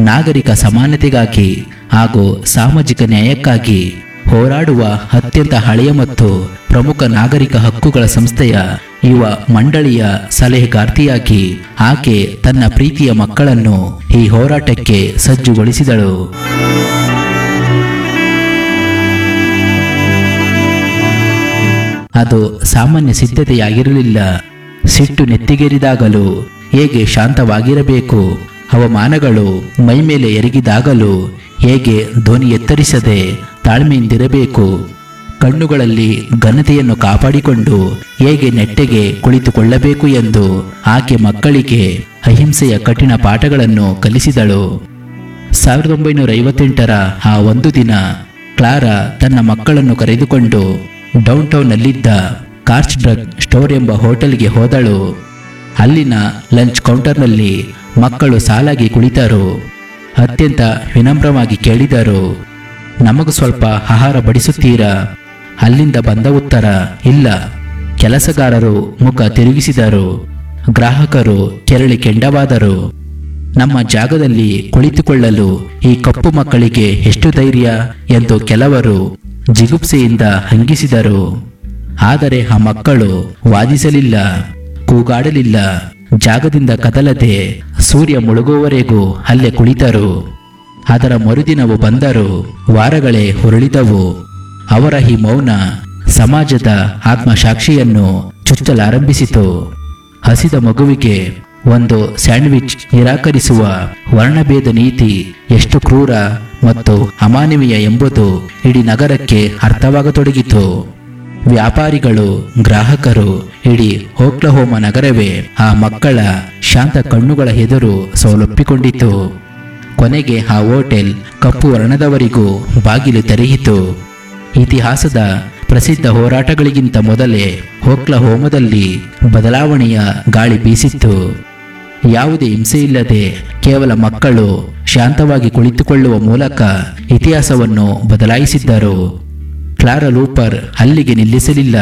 ನಾಗರಿಕ ಸಮಾನತೆಗಾಗಿ ಹಾಗೂ ಸಾಮಾಜಿಕ ನ್ಯಾಯಕ್ಕಾಗಿ ಹೋರಾಡುವ ಅತ್ಯಂತ ಹಳೆಯ ಮತ್ತು ಪ್ರಮುಖ ನಾಗರಿಕ ಹಕ್ಕುಗಳ ಸಂಸ್ಥೆಯ ಯುವ ಮಂಡಳಿಯ ಸಲಹೆಗಾರ್ತಿಯಾಗಿ ಆಕೆ ತನ್ನ ಪ್ರೀತಿಯ ಮಕ್ಕಳನ್ನು ಈ ಹೋರಾಟಕ್ಕೆ ಸಜ್ಜುಗೊಳಿಸಿದಳು ಅದು ಸಾಮಾನ್ಯ ಸಿದ್ಧತೆಯಾಗಿರಲಿಲ್ಲ ಸಿಟ್ಟು ನೆತ್ತಿಗೇರಿದಾಗಲೂ ಹೇಗೆ ಶಾಂತವಾಗಿರಬೇಕು ಹವಾಮಾನಗಳು ಮೈಮೇಲೆ ಎರಗಿದಾಗಲೂ ಹೇಗೆ ಧ್ವನಿ ಎತ್ತರಿಸದೆ ತಾಳ್ಮೆಯಿಂದಿರಬೇಕು ಕಣ್ಣುಗಳಲ್ಲಿ ಘನತೆಯನ್ನು ಕಾಪಾಡಿಕೊಂಡು ಹೇಗೆ ನೆಟ್ಟಗೆ ಕುಳಿತುಕೊಳ್ಳಬೇಕು ಎಂದು ಆಕೆ ಮಕ್ಕಳಿಗೆ ಅಹಿಂಸೆಯ ಕಠಿಣ ಪಾಠಗಳನ್ನು ಕಲಿಸಿದಳು ಸಾವಿರದ ಒಂಬೈನೂರ ಐವತ್ತೆಂಟರ ಆ ಒಂದು ದಿನ ಕ್ಲಾರಾ ತನ್ನ ಮಕ್ಕಳನ್ನು ಕರೆದುಕೊಂಡು ಡೌನ್ ಟೌನ್ನಲ್ಲಿದ್ದ ಕಾರ್ಚ್ ಡ್ರಗ್ ಸ್ಟೋರ್ ಎಂಬ ಹೋಟೆಲ್ಗೆ ಹೋದಳು ಅಲ್ಲಿನ ಲಂಚ್ ಕೌಂಟರ್ನಲ್ಲಿ ಮಕ್ಕಳು ಸಾಲಾಗಿ ಕುಳಿತರು ಅತ್ಯಂತ ವಿನಮ್ರವಾಗಿ ಕೇಳಿದರು ನಮಗೂ ಸ್ವಲ್ಪ ಆಹಾರ ಬಡಿಸುತ್ತೀರಾ ಅಲ್ಲಿಂದ ಬಂದ ಉತ್ತರ ಇಲ್ಲ ಕೆಲಸಗಾರರು ಮುಖ ತಿರುಗಿಸಿದರು ಗ್ರಾಹಕರು ಕೆರಳಿ ಕೆಂಡವಾದರು ನಮ್ಮ ಜಾಗದಲ್ಲಿ ಕುಳಿತುಕೊಳ್ಳಲು ಈ ಕಪ್ಪು ಮಕ್ಕಳಿಗೆ ಎಷ್ಟು ಧೈರ್ಯ ಎಂದು ಕೆಲವರು ಜಿಗುಪ್ಸೆಯಿಂದ ಹಂಗಿಸಿದರು ಆದರೆ ಆ ಮಕ್ಕಳು ವಾದಿಸಲಿಲ್ಲ ಕೂಗಾಡಲಿಲ್ಲ ಜಾಗದಿಂದ ಕದಲದೆ ಸೂರ್ಯ ಮುಳುಗುವವರೆಗೂ ಅಲ್ಲೇ ಕುಳಿತರು ಅದರ ಮರುದಿನವು ಬಂದರು ವಾರಗಳೇ ಹೊರಳಿದವು ಅವರ ಈ ಮೌನ ಸಮಾಜದ ಆತ್ಮಸಾಕ್ಷಿಯನ್ನು ಚುಚ್ಚಲಾರಂಭಿಸಿತು ಹಸಿದ ಮಗುವಿಗೆ ಒಂದು ಸ್ಯಾಂಡ್ವಿಚ್ ನಿರಾಕರಿಸುವ ವರ್ಣಭೇದ ನೀತಿ ಎಷ್ಟು ಕ್ರೂರ ಮತ್ತು ಅಮಾನವೀಯ ಎಂಬುದು ಇಡೀ ನಗರಕ್ಕೆ ಅರ್ಥವಾಗತೊಡಗಿತು ವ್ಯಾಪಾರಿಗಳು ಗ್ರಾಹಕರು ಇಡೀ ಓಕ್ಲಹೋಮ ನಗರವೇ ಆ ಮಕ್ಕಳ ಶಾಂತ ಕಣ್ಣುಗಳ ಎದುರು ಸೋಲೊಪ್ಪಿಕೊಂಡಿತು ಕೊನೆಗೆ ಆ ಹೋಟೆಲ್ ಕಪ್ಪು ವರ್ಣದವರಿಗೂ ಬಾಗಿಲು ತೆರೆಯಿತು ಇತಿಹಾಸದ ಪ್ರಸಿದ್ಧ ಹೋರಾಟಗಳಿಗಿಂತ ಮೊದಲೇ ಓಕ್ಲಹೋಮದಲ್ಲಿ ಬದಲಾವಣೆಯ ಗಾಳಿ ಬೀಸಿತ್ತು ಯಾವುದೇ ಹಿಂಸೆಯಿಲ್ಲದೆ ಕೇವಲ ಮಕ್ಕಳು ಶಾಂತವಾಗಿ ಕುಳಿತುಕೊಳ್ಳುವ ಮೂಲಕ ಇತಿಹಾಸವನ್ನು ಬದಲಾಯಿಸಿದ್ದರು ಕ್ಲಾರಾ ಲೂಪರ್ ಅಲ್ಲಿಗೆ ನಿಲ್ಲಿಸಲಿಲ್ಲ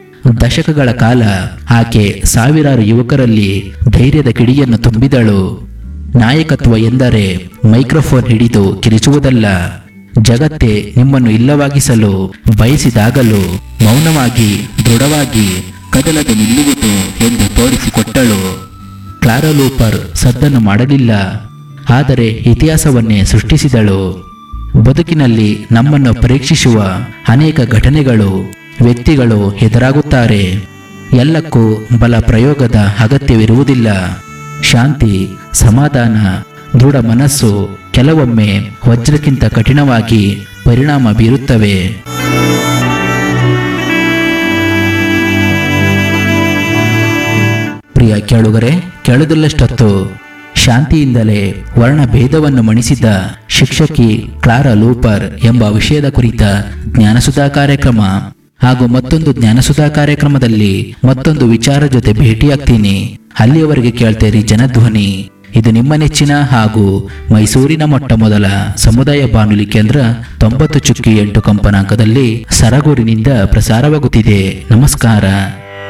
ದಶಕಗಳ ಕಾಲ ಆಕೆ ಸಾವಿರಾರು ಯುವಕರಲ್ಲಿ ಧೈರ್ಯದ ಕಿಡಿಯನ್ನು ತುಂಬಿದಳು ನಾಯಕತ್ವ ಎಂದರೆ ಮೈಕ್ರೋಫೋನ್ ಹಿಡಿದು ಕಿರಿಚುವುದಲ್ಲ ಜಗತ್ತೇ ನಿಮ್ಮನ್ನು ಇಲ್ಲವಾಗಿಸಲು ಬಯಸಿದಾಗಲೂ ಮೌನವಾಗಿ ದೃಢವಾಗಿ ಕದಲದೆ ನಿಲ್ಲುವುದು ಎಂದು ತೋರಿಸಿಕೊಟ್ಟಳು ಕ್ಲಾರಾ ಲೂಪರ್ ಸದ್ದನ್ನು ಮಾಡಲಿಲ್ಲ ಆದರೆ ಇತಿಹಾಸವನ್ನೇ ಸೃಷ್ಟಿಸಿದಳು ಬದುಕಿನಲ್ಲಿ ನಮ್ಮನ್ನು ಪರೀಕ್ಷಿಸುವ ಅನೇಕ ಘಟನೆಗಳು ವ್ಯಕ್ತಿಗಳು ಎದುರಾಗುತ್ತಾರೆ ಎಲ್ಲಕ್ಕೂ ಬಲ ಪ್ರಯೋಗದ ಅಗತ್ಯವಿರುವುದಿಲ್ಲ ಶಾಂತಿ ಸಮಾಧಾನ ದೃಢ ಮನಸ್ಸು ಕೆಲವೊಮ್ಮೆ ವಜ್ರಕ್ಕಿಂತ ಕಠಿಣವಾಗಿ ಪರಿಣಾಮ ಬೀರುತ್ತವೆ ಪ್ರಿಯ ಕೇಳುಗರೆ ಕೇಳುವುದಿಲ್ಲಷ್ಟೊತ್ತು ಶಾಂತಿಯಿಂದಲೇ ವರ್ಣ ಭೇದವನ್ನು ಮಣಿಸಿದ ಶಿಕ್ಷಕಿ ಕ್ಲಾರಾ ಲೂಪರ್ ಎಂಬ ವಿಷಯದ ಕುರಿತ ಜ್ಞಾನಸುಧಾ ಕಾರ್ಯಕ್ರಮ ಹಾಗೂ ಮತ್ತೊಂದು ಜ್ಞಾನಸುಧಾ ಕಾರ್ಯಕ್ರಮದಲ್ಲಿ ಮತ್ತೊಂದು ವಿಚಾರ ಜೊತೆ ಭೇಟಿಯಾಗ್ತೀನಿ ಅಲ್ಲಿಯವರೆಗೆ ಕೇಳ್ತೇರಿ ಜನಧ್ವನಿ ಇದು ನಿಮ್ಮ ನೆಚ್ಚಿನ ಹಾಗೂ ಮೈಸೂರಿನ ಮೊಟ್ಟ ಮೊದಲ ಸಮುದಾಯ ಬಾನುಲಿ ಕೇಂದ್ರ ತೊಂಬತ್ತು ಚುಕ್ಕಿ ಎಂಟು ಕಂಪನಾಂಕದಲ್ಲಿ ಸರಗೂರಿನಿಂದ ಪ್ರಸಾರವಾಗುತ್ತಿದೆ ನಮಸ್ಕಾರ